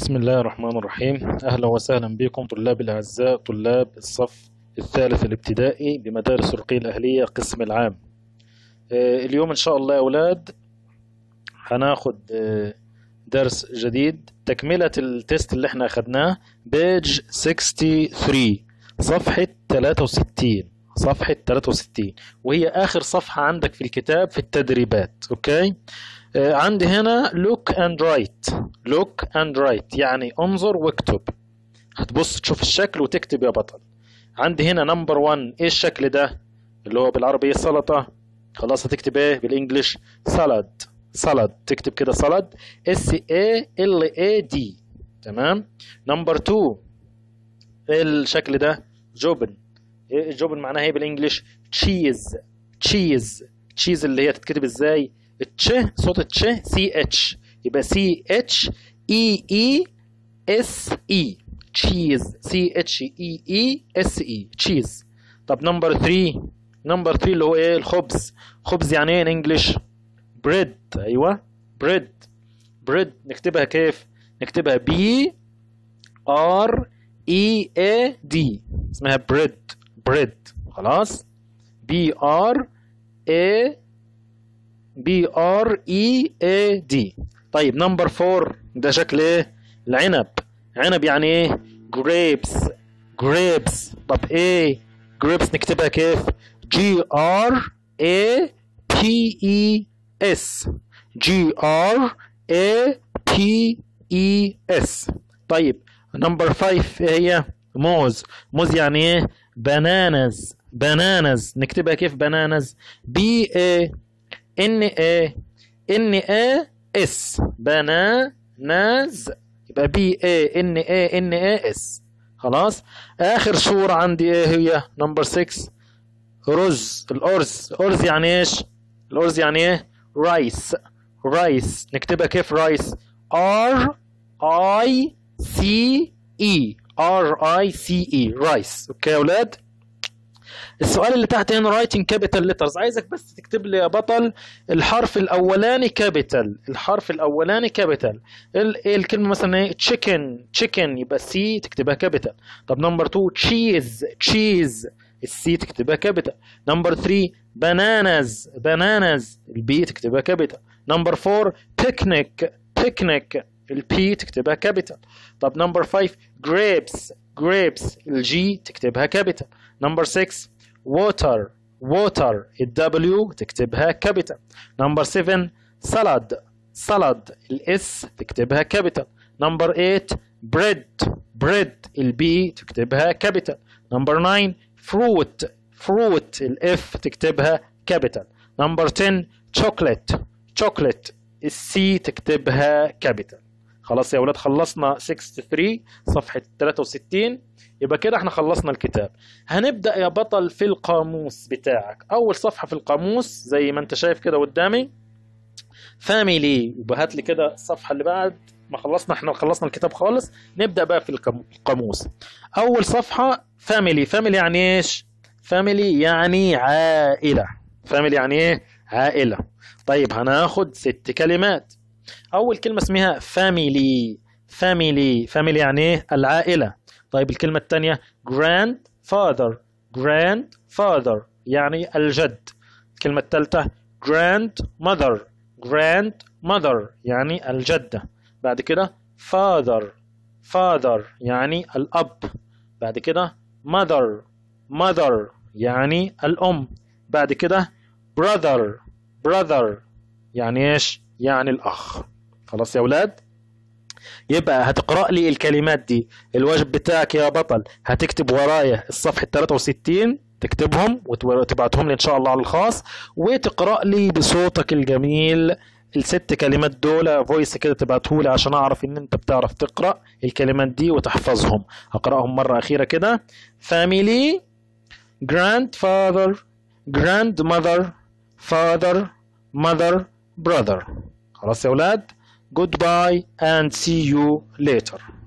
بسم الله الرحمن الرحيم أهلا وسهلا بكم طلاب الأعزاء طلاب الصف الثالث الابتدائي بمدارس الرقية الأهلية قسم العام آه، اليوم إن شاء الله يا أولاد هناخد آه، درس جديد تكملة التست اللي احنا أخدناه بيج 63 صفحة 63 صفحة 63 وهي آخر صفحة عندك في الكتاب في التدريبات أوكي آه، عندي هنا look and write look and write يعني انظر واكتب هتبص تشوف الشكل وتكتب يا بطل عندي هنا نمبر 1 ايه الشكل ده اللي هو بالعربية سلطة خلاص هتكتب ايه بالانجلش سلد سلد تكتب كده سلد اس اي ال اي دي تمام نمبر 2 ايه الشكل ده جبن ايه الجبن معناها ايه بالانجلش تشيز تشيز تشيز اللي هي تتكتب ازاي التش صوت التش سي اتش يبقى سي اتش اي اي اس اي تشيز سي اتش اي اي اس اي تشيز طب نمبر 3 نمبر 3 اللي هو ايه الخبز خبز يعني ايه ان انجلش بريد ايوه بريد بريد نكتبها كيف نكتبها بي ار اي اي دي اسمها بريد بريد خلاص بي ار اي بي ار اي اي دي طيب نمبر 4 ده شكل ايه العنب عنب يعني ايه grapes grapes طب ايه grapes نكتبها كيف جي ار اي بي اي اس جي ار اي بي اي اس طيب نمبر 5 ايه هي موز موز يعني ايه بانانز بانانز نكتبها كيف بانانز بي اي ان اي ان اي اس بناناز يبقى بي اي ان اي ان اي اس خلاص اخر صورة عندي ايه هي نمبر 6 رز الارز ارز يعني ايش الارز يعني ايه رايس رايس نكتبها كيف رايس ار اي سي اي ار اي سي اي رايس اوكي يا اولاد السؤال اللي تحت هنا رايتنج كابيتال ليترز عايزك بس تكتب لي يا بطل الحرف الاولاني كابيتال الحرف الاولاني كابيتال ايه الكلمه مثلا ايه تشيكن تشيكن يبقى سي تكتبها كابيتال طب نمبر 2 تشيز تشيز السي تكتبها كابيتال نمبر 3 باناناز باناناز البي تكتبها كابيتال نمبر 4 بيكنيك بيكنيك البي تكتبها كابيتال طب نمبر 5 جريبس جريبس الجي تكتبها كابيتال نمبر 6 water water الدبليو تكتبها كابيتال نمبر 7 salad salad الاس تكتبها كابيتال نمبر 8 bread bread البي تكتبها كابيتال نمبر 9 fruit fruit الاف تكتبها كابيتال نمبر 10 chocolate chocolate السي تكتبها كابيتال خلاص يا ولاد خلصنا 63 صفحة 63 يبقى كده احنا خلصنا الكتاب هنبدأ يا بطل في القاموس بتاعك أول صفحة في القاموس زي ما انت شايف كده قدامي فاميلي يبقى هات لي كده الصفحة اللي بعد ما خلصنا احنا خلصنا الكتاب خالص نبدأ بقى في القاموس أول صفحة فاميلي فاميلي يعني ايش؟ فاميلي يعني عائلة فاميلي يعني ايه؟ عائلة طيب هناخد ست كلمات أول كلمة اسمها family family family يعني إيه؟ العائلة طيب الكلمة الثانية grandfather grandfather يعني الجد الكلمة الثالثة grandmother grandmother يعني الجدة بعد كده father father يعني الأب بعد كده mother mother يعني الأم بعد كده brother brother يعني إيش يعني الأخ خلاص يا أولاد يبقى هتقرأ لي الكلمات دي الواجب بتاعك يا بطل هتكتب ورايا الصفحة 63 تكتبهم وتبعتهم لي إن شاء الله على الخاص وتقرأ لي بصوتك الجميل الست كلمات دول فويس كده تبعته لي عشان أعرف إن أنت بتعرف تقرأ الكلمات دي وتحفظهم هقرأهم مرة أخيرة كده family grandfather grandmother father mother brother خلاص يا ولاد goodbye and see you later